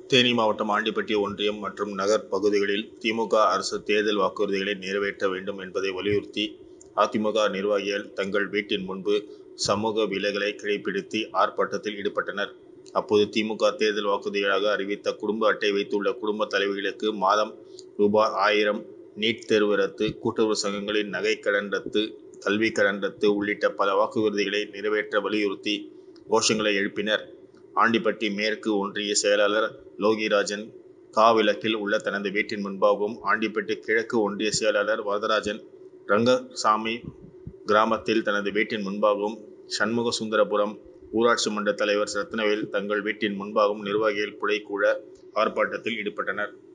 தேனி மாவட்டம் ஆண்டிப்பட்டி ஒன்றியம் மற்றும் நகர் பகுதிகளில் திமுக அரசு தேர்தல் வாக்குறுதிகளை நிறைவேற்ற வேண்டும் என்பதை வலியுறுத்தி அதிமுக நிர்வாகிகள் தங்கள் வீட்டின் முன்பு சமூக விலகலை கடைபிடித்து ஆர்ப்பாட்டத்தில் ஈடுபட்டனர். அப்போது திமுக தேர்தல் வாக்குறுதிகளாக அறிவித்த குடும்ப அட்டை வைத்துள்ள குடும்ப தலைவிகளுக்கு மாதம் ரூபாய் ஆயிரம், நீட் தேர்வு ரத்து, கூட்டுறவு சங்கங்களின் நகை கடன் ரத்து, கல்வி கடன் ரத்து உள்ளிட்ட பல வாக்குறுதிகளை நிறைவேற்ற வலியுறுத்தி கோஷங்களை எழுப்பினர். ஆண்டிப்பட்டி மேற்கு ஒன்றிய செயலாளர் லோகிராஜன் காவிளக்கில் உள்ள தனது வீட்டின் முன்பாகவும், ஆண்டிப்பட்டி கிழக்கு ஒன்றிய செயலாளர் வரதராஜன் ரங்கசாமி கிராமத்தில் தனது வீட்டின் முன்பாகவும், சண்முகசுந்தரபுரம் ஊராட்சி மன்ற தலைவர் ரத்னவேல் தங்கள் வீட்டின் முன்பாகவும் நிர்வாகிகள் புடைசூழ ஆர்ப்பாட்டத்தில் ஈடுபட்டனர்.